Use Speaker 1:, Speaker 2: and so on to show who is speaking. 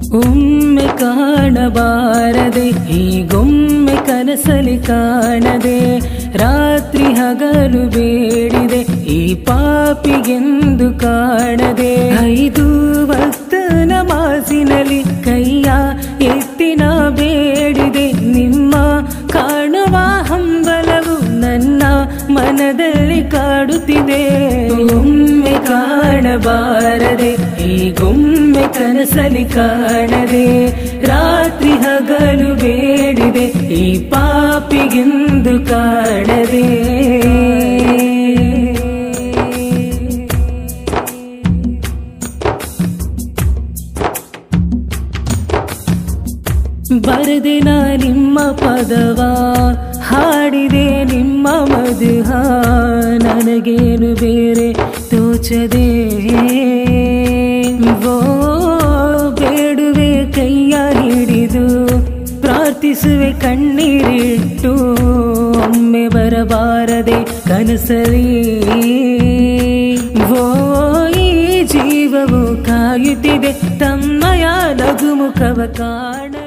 Speaker 1: ಒಮ್ಮೆ ಕಾಣಬಾರದೆ ಹೀಗೊಮ್ಮೆ ಕನಸಲಿ ಕಾಣದೆ ರಾತ್ರಿ ಹಗಲು ಬೇಡಿದೆ ಈ ಪಾಪಿಗೆಂದು ಕಾಣದೆ ಐದು ಭಕ್ತನ ಮಾಸಿನಲ್ಲಿ ಕೈಯ ಎತ್ತಿನ ಬೇಡಿದೆ ನಿಮ್ಮ ಕಾಣುವ ಹಂಬಲವು ನನ್ನ ಮನದಲ್ಲಿ ಕಾಡುತ್ತಿದೆ ಒಮ್ಮೆ ಕಾಣಬಾರದೆ ಈಗೊಮ್ಮೆ ಕನಸಲಿ ಕಾಣದೆ ರಾತ್ರಿ ಹಗಲು ಬೇಡಿದೆ ಈ ಪಾಪಿಗೆಂದು ಕಾಣದೆ ಬರದೆ ನಾ ನಿಮ್ಮ ಪದವ ಹಾಡಿದೆ ನಿಮ್ಮ ಮಧುಹ ನನಗೇನು ಬೇರೆ ತೋಚದೆ ಓ ಬೇಡುವೆ ಕೈಯ ಹಿಡಿದು ಪ್ರಾರ್ಥಿಸುವೆ ಕಣ್ಣೀರಿಟ್ಟು ಒಮ್ಮೆ ಬರಬಾರದೆ ಕನಸಲಿ ಓ ಈ ಜೀವವು ಕಾಯುತ್ತಿದೆ ತಮ್ಮಯ ನಗುಮುಖವ ಕಾಣ